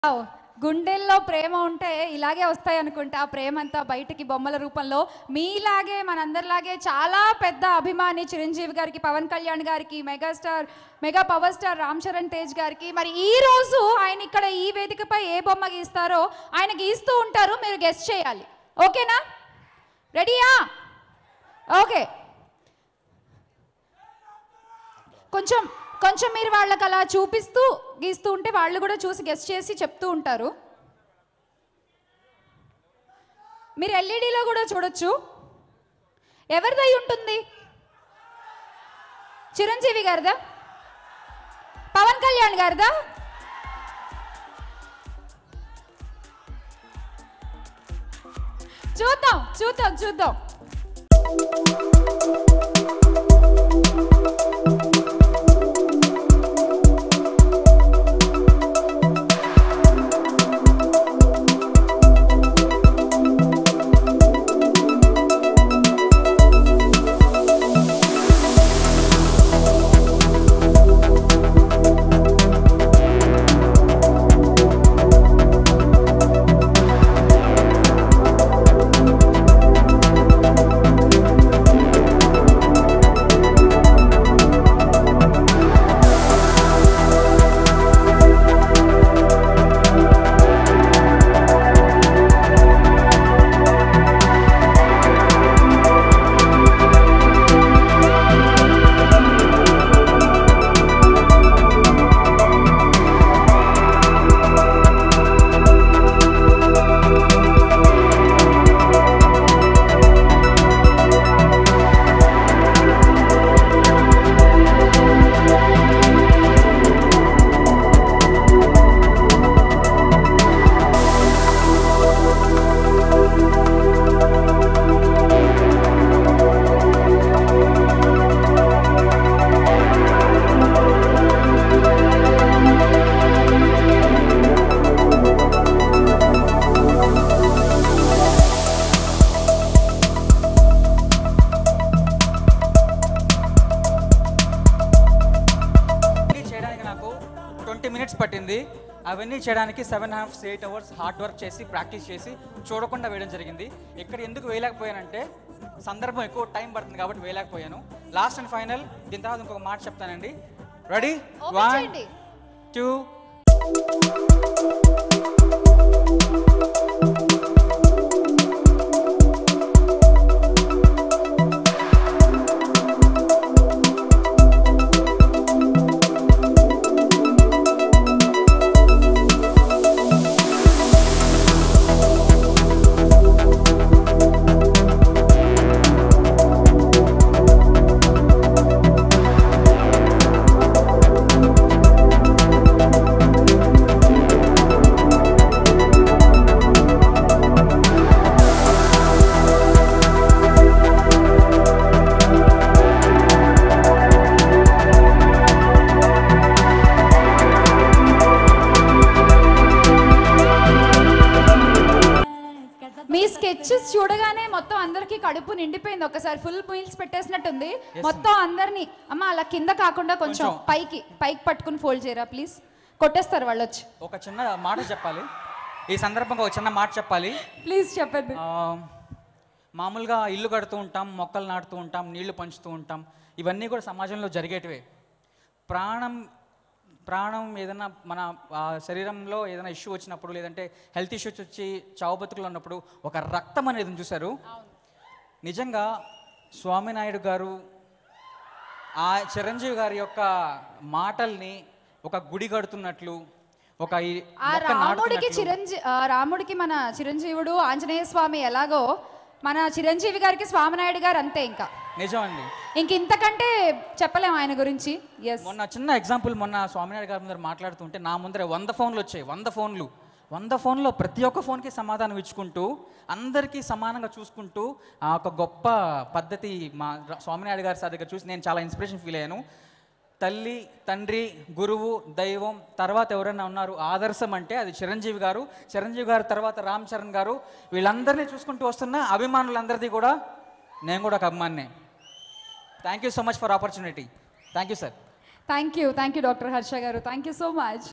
Wow. గుండెల్లో ప్రేమ ఉంటే ఇలాగే వస్తాయి అనుకుంటా ఆ ప్రేమ అంతా బయటికి బొమ్మల రూపంలో మీలాగే మనందరిలాగే చాలా పెద్ద అభిమాని చిరంజీవి గారికి పవన్ కళ్యాణ్ గారికి megastar mega power star Ram Charan Tej గారికి మరి ఈ రోజు ఆయన ఇక్కడ ఈ వేదికపై ఏ బొమ్మ గీస్తారో ఆయన గీస్తూ ఉంటారు మీరు గెస్ట్ చేయాలి ఓకేనా రెడీయా ఓకే కొంచెం కొంచెం మీరు వాళ్ళకి అలా చూపిస్తూ గీస్తూ ఉంటే వాళ్ళు కూడా చూసి గెస్ట్ చేసి చెప్తూ ఉంటారు మీరు ఎల్ఈడిలో కూడా చూడొచ్చు ఎవరిదై ఉంటుంది చిరంజీవి గారిదా పవన్ కళ్యాణ్ గారిదా చూద్దాం చూద్దాం చూద్దాం అవన్నీ చేయడానికి నాకు ట్వంటీ మినిట్స్ పట్టింది అవన్నీ చేయడానికి seven halves eight hours hard work చేసి ప్రాక్టీస్ చేసి చూడకుండా వేయడం జరిగింది ఇక్కడ ఎందుకు వేయలేకపోయానంటే సందర్భం ఎక్కువ టైం పడుతుంది కాబట్టి వేయలేకపోయాను లాస్ట్ అండ్ ఫైనల్ దీని తర్వాత ఇంకొక మాట చెప్తానండి రెడీ Open వన్ చేయండి. టూ మీ స్కెచెస్ చూడగానే మొత్తం అందరికి కడుపు నిండిపోయింది ఒకసారి ఫుల్ మీల్స్ పెట్టేసినట్టుంది మొత్తం అందరినీ అమ్మ అలా కింద కాకుండా కొంచెం కొంచెం. పైకి పైకి పట్టుకుని ఫోల్డ్ చేయరా ప్లీజ్ కొట్టేస్తారు వాళ్ళు వచ్చి ఒక చిన్న మాట చెప్పాలి ఈ సందర్భంగా ఒక చిన్న మాట చెప్పాలి ప్లీజ్ చెప్పండి ఆ, మామూలుగా ఇల్లు కడుతూ ఉంటాం మొక్కలు నాటుతూ ఉంటాం నీళ్లు పంచుతూ ఉంటాం ఇవన్నీ కూడా సమాజంలో జరిగేటివే ప్రాణం ప్రాణం ఏదైనా మన ఆ, శరీరంలో ఏదైనా ఇష్యూ వచ్చినప్పుడు లేదంటే హెల్త్ ఇష్యూస్ వచ్చి చావు బతుకులు ఉన్నప్పుడు ఒక రక్తం అనేది ఉంది చూసారు నిజంగా స్వామినాయుడు గారు ఆ చిరంజీవి గారి యొక్క మాటల్ని ఒక గుడి కడుతున్నట్లు ఒక ఈ ఆ మొక్క రాముడికి నాటుతున్నట్లు. చిరంజీ ఆ రాముడికి మన చిరంజీవుడు ఆంజనేయ స్వామి ఎలాగో మన చిరంజీవి గారికి స్వామినాయుడు గారు అంతే ఇంకా నిజం అండి ఇంక ఇంతకంటే చెప్పలేం ఆయన గురించి ఎస్ మొన్న చిన్న ఎగ్జాంపుల్ మొన్న స్వామినాయుడు గారి ముందర మాట్లాడుతుంటే నా ముందర వంద ఫోన్లు వచ్చాయి వంద ఫోన్లు వంద ఫోన్లో ప్రతి ఒక్క ఫోన్కి సమాధానం ఇచ్చుకుంటూ అందరికీ సమానంగా చూసుకుంటూ ఆ ఒక గొప్ప పద్ధతి మా ర- స్వామినాయుడు గారి సార్ దగ్గర చూసి నేను చాలా ఇన్స్పిరేషన్ ఫీల్ అయ్యాను తల్లి తండ్రి గురువు దైవం తర్వాత ఎవరైనా ఉన్నారు ఆదర్శం అంటే అది చిరంజీవి గారు చిరంజీవి గారు తర్వాత రామ్ చరణ్ గారు వీళ్ళందరినీ చూసుకుంటూ వస్తున్న అభిమానులందరిది కూడా నేను కూడా ఒక అభిమాన్నే thank you so much for opportunity thank you sir thank you thank you doctor Harsha గారు థ్యాంక్ యూ సో మచ్